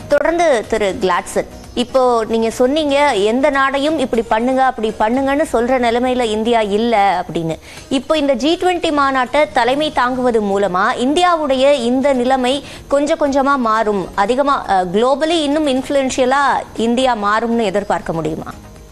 தொடர்ந்து திரு கிளாட்சன் இப்போ நீங்க சொன்னீங்க எந்த நாடையும் இப்படி பண்ணுங்க அப்படி பண்ணுங்கன்னு சொல்ற நிலைமையில இந்தியா இல்ல அப்படின்னு இப்போ இந்த ஜி டுவெண்ட்டி மாநாட்டை தலைமை தாங்குவது மூலமா இந்தியாவுடைய இந்த நிலைமை கொஞ்சம் கொஞ்சமா மாறும் அதிகமா குளோபலி இன்னும் இன்ஃபுளுன்ஷியலா இந்தியா மாறும்னு எதிர்பார்க்க முடியுமா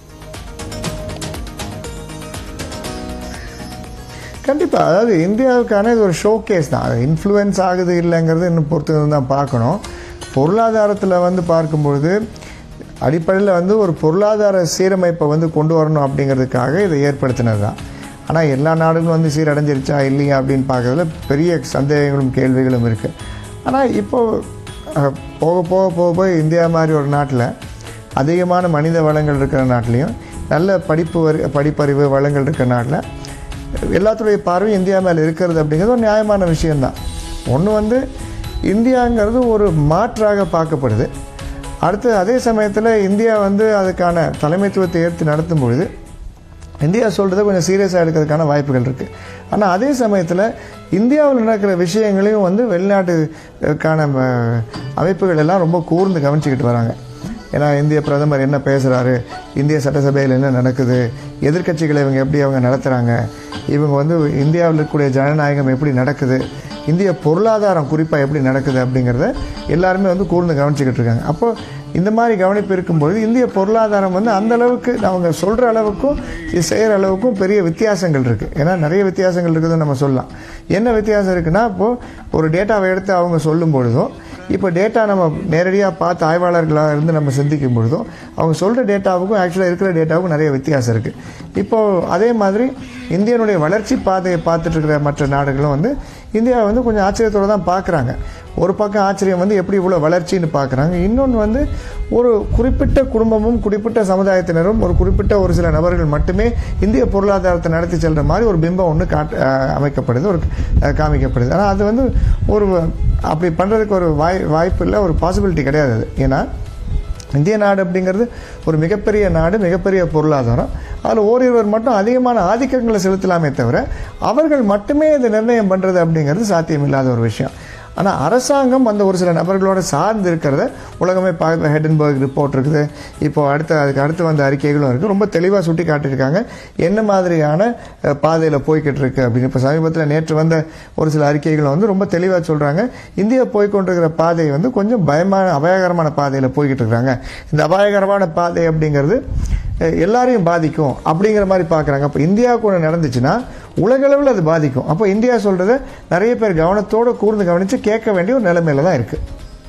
கண்டிப்பாக அதாவது இந்தியாவுக்கான இது ஒரு ஷோ கேஸ் தான் அது இன்ஃப்ளூயன்ஸ் ஆகுது இல்லைங்கிறது இன்னும் பொறுத்து தான் பார்க்கணும் பொருளாதாரத்தில் வந்து பார்க்கும்பொழுது அடிப்படையில் வந்து ஒரு பொருளாதார சீரமைப்பை வந்து கொண்டு வரணும் அப்படிங்கிறதுக்காக இதை ஏற்படுத்தினது தான் ஆனால் எல்லா நாடுகளும் வந்து சீரடைஞ்சிருச்சா இல்லையா அப்படின்னு பார்க்கறதுல பெரிய சந்தேகங்களும் கேள்விகளும் இருக்குது ஆனால் இப்போது அஹ், போக போக போக போய் இந்தியா மாதிரி ஒரு நாட்டில் அதிகமான மனித வளங்கள் இருக்கிற நாட்டிலையும் நல்ல படிப்பு வரி படிப்பறிவு வளங்கள் இருக்கிற நாட்டில் எல்லாத்துடைய பார்வை இந்தியா மேலே இருக்கிறது அப்படிங்கிறது ஒரு நியாயமான விஷயம்தான் ஒன்று வந்து இந்தியாங்கிறது ஒரு மாற்றாக பார்க்கப்படுது அடுத்து அதே சமயத்தில் இந்தியா வந்து அதுக்கான தலைமைத்துவத்தை ஏற்று நடத்தும் பொழுது இந்தியா சொல்கிறத கொஞ்சம் சீரியஸாக எடுக்கிறதுக்கான வாய்ப்புகள் இருக்குது ஆனால் அதே சமயத்தில் இந்தியாவில் நடக்கிற விஷயங்களையும் வந்து வெளிநாட்டுக்கான அஹ், அமைப்புகள் எல்லாம் ரொம்ப கூர்ந்து கவனிச்சுக்கிட்டு வராங்க ஏன்னா இந்திய பிரதமர் என்ன பேசுகிறாரு இந்திய சட்டசபையில் என்ன நடக்குது எதிர்க்கட்சிகளை இவங்க எப்படி அவங்க நடத்துகிறாங்க இவங்க வந்து இந்தியாவில் இருக்கக்கூடிய ஜனநாயகம் எப்படி நடக்குது இந்திய பொருளாதாரம் குறிப்பாக எப்படி நடக்குது அப்படிங்கிறத எல்லாருமே வந்து கூர்ந்து கவனிச்சுக்கிட்டு இருக்காங்க அப்போ இந்த மாதிரி கவனிப்பு இருக்கும்பொழுது இந்திய பொருளாதாரம் வந்து அந்த அளவுக்கு அவங்க சொல்கிற அளவுக்கும் இது செய்கிற அளவுக்கும் பெரிய வித்தியாசங்கள் இருக்குது ஏன்னா நிறைய வித்தியாசங்கள் இருக்குதுன்னு நம்ம சொல்லலாம் என்ன வித்தியாசம் இருக்குன்னா இப்போது ஒரு டேட்டாவை எடுத்து அவங்க சொல்லும் பொழுதும் இப்போ டேட்டா நம்ம நேரடியாக பார்த்து ஆய்வாளர்களாக இருந்து நம்ம சிந்திக்கும் பொழுதும் அவங்க சொல்கிற டேட்டாவுக்கும் ஆக்சுவலாக இருக்கிற டேட்டாவுக்கும் நிறைய வித்தியாசம் இருக்குது இப்போது அதே மாதிரி இந்தியனுடைய வளர்ச்சி பாதையை பார்த்துட்டு இருக்கிற மற்ற நாடுகளும் வந்து இந்தியாவை வந்து கொஞ்சம் ஆச்சரியத்தோடு தான் பார்க்குறாங்க ஒரு பக்கம் ஆச்சரியம் வந்து எப்படி இவ்வளோ வளர்ச்சின்னு பார்க்குறாங்க இன்னொன்று வந்து ஒரு குறிப்பிட்ட குடும்பமும் குறிப்பிட்ட சமுதாயத்தினரும் ஒரு குறிப்பிட்ட ஒரு சில நபர்கள் மட்டுமே இந்திய பொருளாதாரத்தை நடத்தி செல்கிற மாதிரி ஒரு பிம்பம் ஒன்று காட்டு அஹ், அமைக்கப்படுது ஒரு அஹ், காமிக்கப்படுது ஆனால் அது வந்து ஒரு அப்படி பண்ணுறதுக்கு ஒரு வாய் வாய்ப்பு இல்லை ஒரு பாசிபிலிட்டி கிடையாது அது ஏன்னா இந்திய நாடு அப்படிங்கிறது ஒரு மிகப்பெரிய நாடு மிகப்பெரிய பொருளாதாரம் அதில் ஓரிருவர் மட்டும் அதிகமான ஆதிக்கங்களை செலுத்தலாமே தவிர அவர்கள் மட்டுமே இதை நிர்ணயம் பண்ணுறது அப்படிங்கிறது சாத்தியமில்லாத ஒரு விஷயம் ஆனால் அரசாங்கம் அந்த ஒரு சில நபர்களோட சார்ந்து இருக்கிறத உலகமே பார்க்குற ஹெடன்பர்க் ரிப்போர்ட் இருக்குது இப்போ அடுத்த அதுக்கு அடுத்து வந்த அறிக்கைகளும் இருக்குது ரொம்ப தெளிவாக சுட்டி காட்டியிருக்காங்க என்ன மாதிரியான பாதையில் போய்கிட்டு இருக்கு அப்படின்னு இப்போ சமீபத்தில் நேற்று வந்த ஒரு சில அறிக்கைகளும் வந்து ரொம்ப தெளிவாக சொல்கிறாங்க இந்தியா போய்க்கொண்டிருக்கிற பாதை வந்து கொஞ்சம் பயமான அபாயகரமான பாதையில் போய்கிட்டு இருக்காங்க இந்த அபாயகரமான பாதை அப்படிங்கிறது அஹ், எல்லாரையும் பாதிக்கும் அப்படிங்கிற மாதிரி பார்க்குறாங்க அப்போ இந்தியாவுக்கு ஒன்று நடந்துச்சுன்னா உலகளவில் அது பாதிக்கும் அப்போ இந்தியா சொல்கிறத நிறைய பேர் கவனத்தோடு கூர்ந்து கவனித்து கேட்க வேண்டிய ஒரு நிலைமையில தான் இருக்குது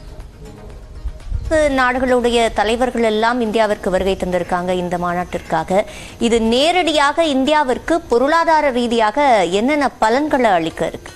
அரசு நாடுகளுடைய தலைவர்கள் எல்லாம் இந்தியாவிற்கு வருகை தந்திருக்காங்க இந்த மாநாட்டிற்காக இது நேரடியாக இந்தியாவிற்கு பொருளாதார ரீதியாக என்னென்ன பலன்களை அளிக்க இருக்கு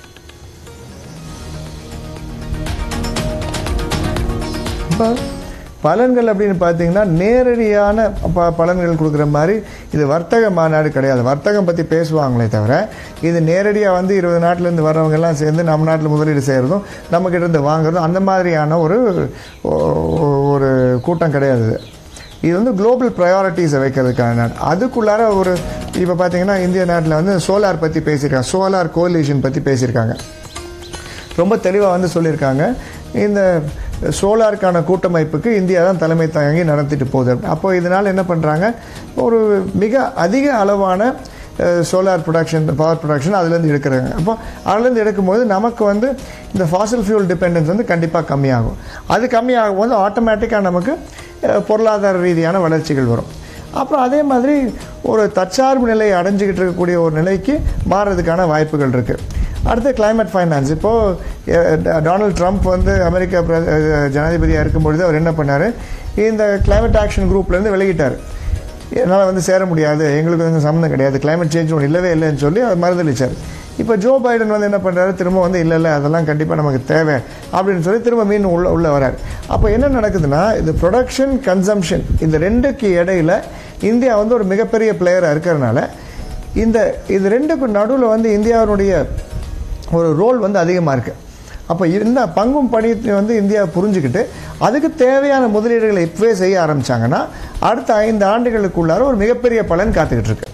இப்போ பலன்கள் அப்படின்னு பார்த்தீங்கன்னா நேரடியான ப பலன்கள் கொடுக்குற மாதிரி இது வர்த்தக மாநாடு கிடையாது வர்த்தகம் பற்றி பேசுவாங்களே தவிர இது நேரடியாக வந்து இருபது நாட்டிலேருந்து வர்றவங்க எல்லாம் சேர்ந்து நம்ம நாட்டில் முதலீடு செய்கிறதும் நம்மக்கிட்ட இருந்து வாங்குறதும் அந்த மாதிரியான ஒரு ஒ- ஒரு கூட்டம் கிடையாது இது. இது வந்து குளோபல் ப்ரையாரிட்டிஸை வைக்கிறதுக்கான நாடு அதுக்குள்ளார ஒரு இப்போ பார்த்தீங்கன்னா இந்திய நாட்டில் வந்து சோலார் பற்றி பேசியிருக்காங்க சோலார் கோலிஷன் பற்றி பேசியிருக்காங்க ரொம்ப தெளிவாக வந்து சொல்லியிருக்காங்க இந்த சோலாருக்கான கூட்டமைப்புக்கு இந்தியா தான் தலைமை தாங்கி நடத்திட்டு போகுது அப்போ இதனால் என்ன பண்ணுறாங்க ஒரு மிக அதிக அளவான சோலார் ப்ரொடக்ஷன் பவர் ப்ரொடக்ஷன் அதுலேருந்து எடுக்கிறாங்க அப்போ அதுலேருந்து எடுக்கும்போது நமக்கு வந்து இந்த ஃபாசில் ஃபியூல் டிபெண்டன்ஸ் வந்து கண்டிப்பாக கம்மியாகும் அது கம்மியாகும் போது ஆட்டோமேட்டிக்காக நமக்கு அஹ், பொருளாதார ரீதியான வளர்ச்சிகள் வரும் அப்புறம் அதே மாதிரி ஒரு தற்சார்பு நிலையை அடைஞ்சிக்கிட்டு இருக்கக்கூடிய ஒரு நிலைக்கு மாறுறதுக்கான வாய்ப்புகள் இருக்குது அடுத்து climate ஃபைனான்ஸ் இப்போது டொனால்ட் ட்ரம்ப் வந்து அமெரிக்கா பிர- அஹ், ஜனாதிபதியாக இருக்கும்பொழுது அவர் என்ன பண்ணார் இந்த climate ஆக்ஷன் குரூப்லேருந்து விலகிட்டார் என்னால் வந்து சேர முடியாது எங்களுக்கு வந்து சம்மந்தம் கிடையாது climate சேஞ்ச் ஒன்று இல்லவே இல்லைன்னு சொல்லி அவர் மறுதளிச்சார் இப்போ ஜோ பைடன் வந்து என்ன பண்ணுறாரு திரும்ப வந்து இல்லை இல்லை அதெல்லாம் கண்டிப்பாக நமக்கு தேவை அப்படின்னு சொல்லி திரும்ப மீண்டும் உள்ள உள்ள வரார் அப்போ என்ன நடக்குதுன்னா இது ப்ரொடக்ஷன் கன்சம்ஷன் இந்த ரெண்டுக்கு இடையில இந்தியா வந்து ஒரு மிகப்பெரிய பிளேயராக இருக்கிறனால இந்த இது ரெண்டுக்கும் நடுவில் வந்து இந்தியாவினுடைய ஒரு ரோல் வந்து அதிகமாக இருக்குது அப்போ இந்த பங்கும் பணியை வந்து இந்தியா புரிஞ்சுக்கிட்டு அதுக்கு தேவையான முதலீடுகளை இப்பவே செய்ய ஆரம்பிச்சாங்கன்னா அடுத்த ஐந்து ஆண்டுகளுக்குள்ளார ஒரு மிகப்பெரிய பலன் காத்துக்கிட்டு இருக்கு